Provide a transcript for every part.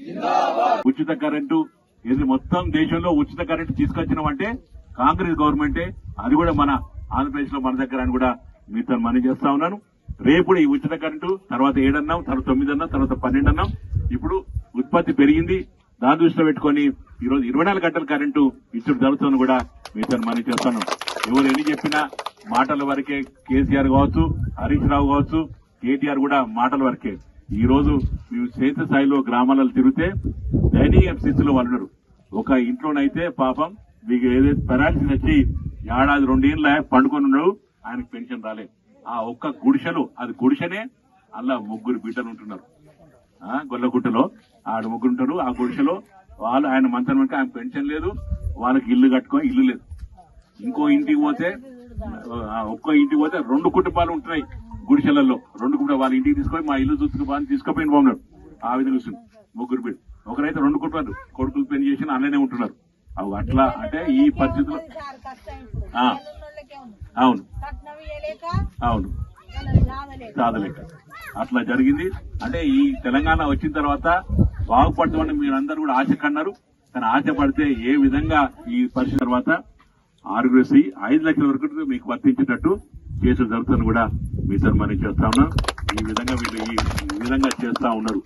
ఉచిత కరెంటు ఇది మొత్తం దేశంలో ఉచిత కరెంటు తీసుకొచ్చినామంటే కాంగ్రెస్ గవర్నమెంటే అది కూడా మన ఆంధ్రప్రదేశ్ లో మన దగ్గర అని కూడా మీతో మనం చేస్తా ఉన్నాను రేపు ఈ ఉచిత కరెంటు తర్వాత ఏడన్నాం తర్వాత తొమ్మిది అన్నాం తర్వాత పన్నెండు అన్నాం ఇప్పుడు ఉత్పత్తి పెరిగింది దాని దృష్టిలో పెట్టుకొని ఈ రోజు ఇరవై నాలుగు గంటల కరెంటు ఇచ్చుడు జరుగుతుంది కూడా మీతో మనం చేస్తున్నాం ఎవరు ఎన్ని చెప్పినా మాటల వరకే కేసీఆర్ కావచ్చు హరీష్ రావు కావచ్చు కేటీఆర్ కూడా మాటల వరకే ఈ రోజు మేము క్షేత్ర స్థాయిలో గ్రామాలలో తిరిగితే దయనీయ స్థితిలో వాళ్ళు ఉన్నారు. ఒక ఇంట్లోనైతే పాపం మీకు ఏదైతే పెరాలసిస్ వచ్చి ఏడాది రెండేళ్ళ పండుకొని ఉన్నాడు ఆయనకు పెన్షన్ రాలే ఆ ఒక్క గుడిసెలు అది గుడిసెనే అలా ముగ్గురు బిడ్డలు ఉంటున్నారు ఆ, గొల్లగుట్టలో ఆడ ముగ్గురు ఉంటారు ఆ గుడిసెలో వాళ్ళు ఆయన మంత్రం వెనక ఆయన పెన్షన్ లేదు వాళ్ళకి ఇల్లు కట్టుకో ఇల్లు లేదు ఇంకో ఇంటికి పోతే ఆ, ఒక్కో ఇంటికి పోతే రెండు కుటుంబాలు ఉంటున్నాయి గుడిసెలలో రెండు కుటుంబాలు వాళ్ళ ఇంటికి తీసుకొని మా ఇల్లు చూసుకుని తీసుకుపోయిన బాగున్నారు ఆ విధంగా చూస్తుంది ముగ్గురు బిడ్డ ఒకరైతే రెండు కుటుంబాలు కొడుకులు పెళ్లి చేసిన అన్ననే ఉంటున్నారు అవి అట్లా అంటే ఈ పరిస్థితుల్లో సార్ కష్టం ఇప్పుడు ఆ. ఉన్నోళ్ళకే ఉంది. అవును కట్నం ఇయ్యలేక అవును వాళ్ళని లాగలేక సాధలేక అట్లా జరిగింది అంటే ఈ తెలంగాణ వచ్చిన తర్వాత బాగుపడతామని మీరందరూ కూడా ఆశ కన్నారు కానీ ఆశ పడితే ఏ విధంగా ఈ పరిస్థితి తర్వాత ఆరోగ్యశ్రీ ఐదు లక్షల వరకు మీకు వర్తించేటట్టు కేసులు జరుగుతుంది కూడా మీ సన్మానం చేస్తా ఉన్నాం ఈ విధంగా వీళ్ళు ఈ ఈ విధంగా చేస్తా ఉన్నారు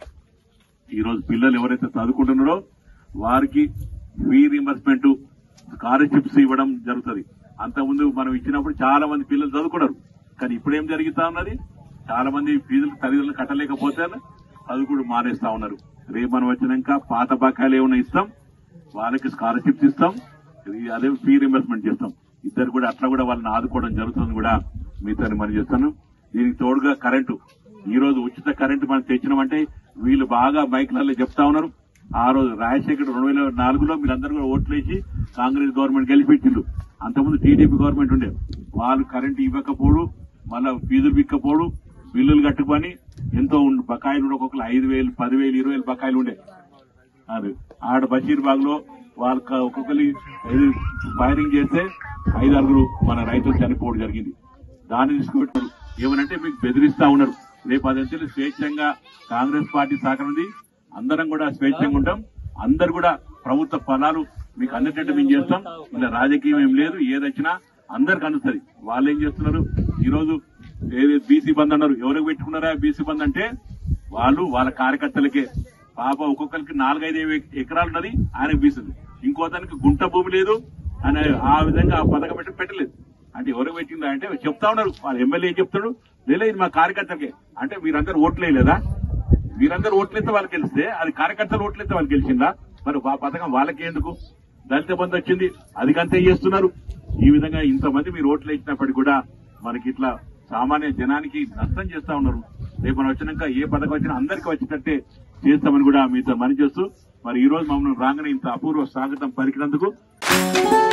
ఈ రోజు పిల్లలు ఎవరైతే చదువుకుంటున్నారో వారికి ఫీ రీంబర్స్మెంట్ స్కాలర్షిప్స్ ఇవ్వడం జరుగుతుంది అంతకుముందు మనం ఇచ్చినప్పుడు చాలా మంది పిల్లలు చదువుకున్నారు కానీ ఇప్పుడు ఏం జరుగుతా ఉన్నది చాలా మంది ఫీజులు తల్లిదండ్రులు కట్టలేకపోతే చదువుకుడు మానేస్తా ఉన్నారు రేపు మనం వచ్చినాక పాత బకాయిలు ఏమైనా ఇస్తాం వాళ్ళకి స్కాలర్షిప్స్ ఇస్తాం ఇది అదే ఫీ రీంబర్స్మెంట్ చేస్తాం ఇద్దరు కూడా అట్లా కూడా వాళ్ళని ఆదుకోవడం జరుగుతుంది కూడా మీతో మనం చేస్తాను దీనికి తోడుగా కరెంటు ఈ రోజు ఉచిత కరెంటు మనం తెచ్చినామంటే వీళ్ళు బాగా మైకులలో చెప్తా ఉన్నారు ఆ రోజు రాజశేఖర్ రెండు వేల నాలుగులో మీరందరూ కూడా ఓట్లేసి కాంగ్రెస్ గవర్నమెంట్ గెలిపించిండ్రు అంతకుముందు టీడీపీ గవర్నమెంట్ ఉండే వాళ్ళు కరెంటు ఇవ్వకపోడు మళ్ళా ఫీజులు ఇవ్వకపోడు బిల్లులు కట్టుకొని ఎంతో ఉండు బకాయిలు ఉండే ఒక్కొక్కరు ఐదు వేలు పదివేలు ఇరవై వేలు బకాయిలు ఉండే అది ఆడ బషీర్బాగ్ లో వాళ్ళకి ఒక్కొక్కరి ఫైరింగ్ చేస్తే ఐదు ఆరుగురు మన రైతులు చనిపోవడం జరిగింది దాన్ని తీసుకుంటారు ఏమనంటే మీకు బెదిరిస్తా ఉన్నారు రేపు అదంతా స్వేచ్ఛంగా కాంగ్రెస్ పార్టీ సహకరింది అందరం కూడా స్వేచ్ఛంగా ఉంటాం అందరు కూడా ప్రభుత్వ ఫలాలు మీకు అందటట్టు మేము చేస్తాం ఇలా రాజకీయం ఏం లేదు ఏదొచ్చినా అందరికి అందుతుంది వాళ్ళు ఏం చేస్తున్నారు ఈ రోజు ఏది బీసీ బంద్ అన్నారు ఎవరికి పెట్టుకున్నారా బీసీ బంద్ అంటే వాళ్ళు వాళ్ళ కార్యకర్తలకే పాప ఒక్కొక్కరికి నాలుగైదు ఎకరాలు ఉన్నది ఆయన బీసింది ఇంకో దానికి గుంట భూమి లేదు అని ఆ విధంగా ఆ పథకం పెట్టి పెట్టలేదు అంటే ఎవరికి పెట్టిందా అంటే చెప్తా ఉన్నారు వాళ్ళ ఎమ్మెల్యే ఏం చెప్తాడు లేదా ఇది మా కార్యకర్తలకే అంటే మీరందరూ ఓట్లేయలేదా మీరందరూ ఓట్లయితే వాళ్ళకి గెలిస్తే అది కార్యకర్తలు ఓట్లయితే వాళ్ళు గెలిచిందా మరి ఆ పథకం వాళ్ళకి ఎందుకు దళిత బంధు వచ్చింది అది కంతే చేస్తున్నారు ఈ విధంగా ఇంతమంది మీరు ఓట్లు వేసినప్పటికీ కూడా మనకి ఇట్లా సామాన్య జనానికి నష్టం చేస్తా ఉన్నారు రేపు మనం వచ్చినాక ఏ పథకం వచ్చినా అందరికీ వచ్చేటట్టే చేస్తామని కూడా మీతో మని చేస్తూ మరి ఈ రోజు మమ్మల్ని రాగానే ఇంత అపూర్వ స్వాగతం పలికినందుకు